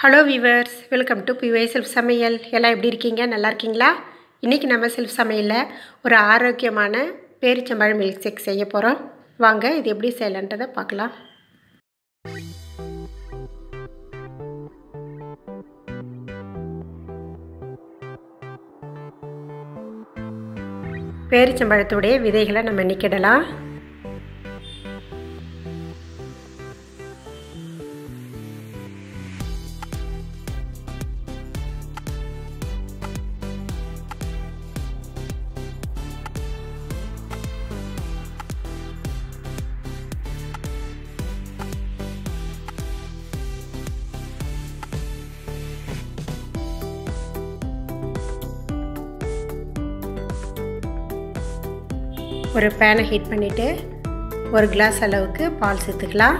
hello viewers welcome to பிவை செல்ஃப் சமையல் எல்லாம் எப்படி இருக்கீங்க நல்லா இருக்கீங்களா இன்றைக்கி நம்ம செல்ஃப் சமையலில் ஒரு ஆரோக்கியமான பேரிச்சம்பழம் மில்க் ஷேக் செய்ய போகிறோம் வாங்க இது எப்படி செய்யலான்றதை பார்க்கலாம் பேரிச்சம்பழத்துடைய விதைகளை நம்ம நிற்கிடலாம் ஒரு பேனை ஹீட் பண்ணிவிட்டு ஒரு கிளாஸ் அளவுக்கு பால் சேர்த்துக்கலாம்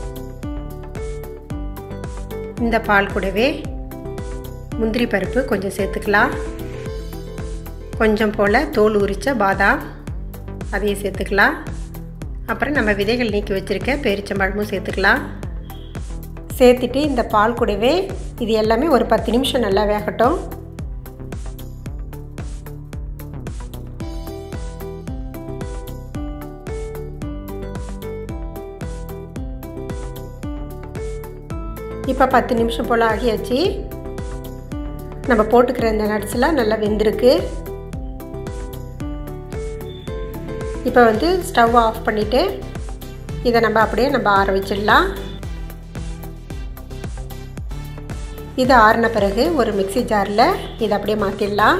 இந்த பால் கூடவே முந்திரி பருப்பு கொஞ்சம் சேர்த்துக்கலாம் கொஞ்சம் போல் தோல் உரித்த பாதாம் அதையும் சேர்த்துக்கலாம் அப்புறம் நம்ம விதைகள் நீக்கி வச்சுருக்க பேரிச்சம்பழமும் சேர்த்துக்கலாம் சேர்த்துட்டு இந்த பால் கூடவே இது எல்லாமே ஒரு பத்து நிமிஷம் நல்லா வேகட்டும் இப்போ பத்து நிமிஷம் போல் ஆகியாச்சு நம்ம போட்டுக்கிற இந்த நட்ஸ்லாம் நல்லா வெந்திருக்கு இப்போ வந்து ஸ்டவ் ஆஃப் பண்ணிவிட்டு இதை நம்ம அப்படியே நம்ம ஆற வச்சிடலாம் இது ஆறின பிறகு ஒரு மிக்சி ஜாரில் இதை அப்படியே மாற்றிடலாம்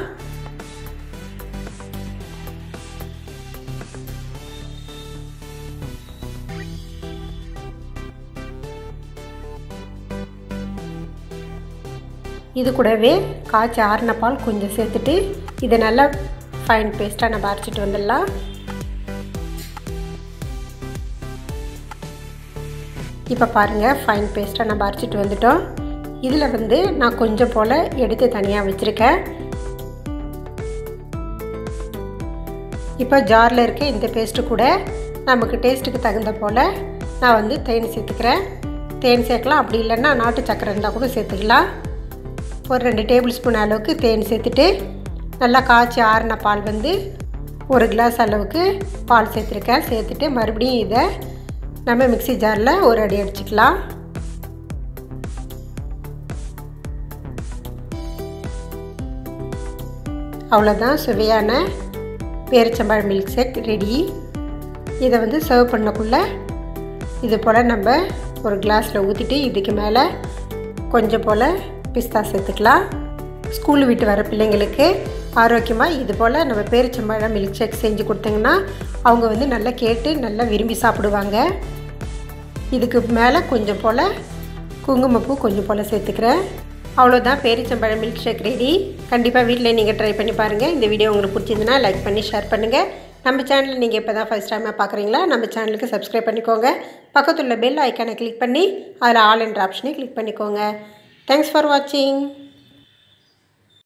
இது கூடவே காய்ச்சி ஆறின பால் கொஞ்சம் சேர்த்துட்டு இதை நல்லா ஃபைன் பேஸ்ட்டாக நம்ம அரைச்சிட்டு வந்துடலாம் இப்போ பாருங்கள் ஃபைன் பேஸ்ட்டாக நம்ம அரைச்சிட்டு வந்துட்டோம் இதில் வந்து நான் கொஞ்சம் போல் எடுத்து தனியாக வச்சுருக்கேன் இப்போ ஜாரில் இருக்க இந்த பேஸ்ட்டு கூட நமக்கு டேஸ்ட்டுக்கு தகுந்த போல் நான் வந்து தேன் சேர்த்துக்கிறேன் தேன் சேர்க்கலாம் அப்படி இல்லைன்னா நாட்டு சக்கரை இருந்தால் கூட சேர்த்துக்கலாம் ஒரு ரெண்டு டேபிள் ஸ்பூன் அளவுக்கு தேன் சேர்த்துட்டு நல்லா காய்ச்சி ஆறின பால் வந்து ஒரு கிளாஸ் அளவுக்கு பால் சேர்த்துருக்கேன் சேர்த்துட்டு மறுபடியும் இதை நம்ம மிக்சி ஜாரில் ஒரு அடி அடிச்சுக்கலாம் அவ்வளோதான் சுவையான பேரிச்சம்பழம் மில்க் ஷேக் ரெடி இதை வந்து சர்வ் பண்ணக்குள்ளே இது போல் நம்ம ஒரு கிளாஸில் ஊற்றிட்டு இதுக்கு மேலே கொஞ்சம் போல் பிஸ்தா சேர்த்துக்கலாம் ஸ்கூல் விட்டு வர பிள்ளைங்களுக்கு ஆரோக்கியமாக இது போல் நம்ம பேரிச்சம்பழம் மில்க் ஷேக் செஞ்சு கொடுத்தீங்கன்னா அவங்க வந்து நல்லா கேட்டு நல்லா விரும்பி சாப்பிடுவாங்க இதுக்கு மேலே கொஞ்சம் போல் குங்குமப்பூ கொஞ்சம் போல் சேர்த்துக்கிறேன் அவ்வளோதான் பேரிச்சம்பழம் மில்க் ஷேக் ரெடி கண்டிப்பாக வீட்டில் நீங்கள் ட்ரை பண்ணி பாருங்கள் இந்த வீடியோ உங்களுக்கு பிடிச்சிருந்துன்னா லைக் பண்ணி ஷேர் பண்ணுங்கள் நம்ம சேனலில் நீங்கள் இப்போ தான் ஃபஸ்ட் டைமாக பார்க்குறீங்களா நம்ம சேனலுக்கு சப்ஸ்கிரைப் பண்ணிக்கோங்க பக்கத்தில் பெல் ஐக்கானை கிளிக் பண்ணி அதில் ஆல் என்ற ஆப்ஷனை கிளிக் பண்ணிக்கோங்க தேங்க்ஸ் ஃபார் வாட்சிங்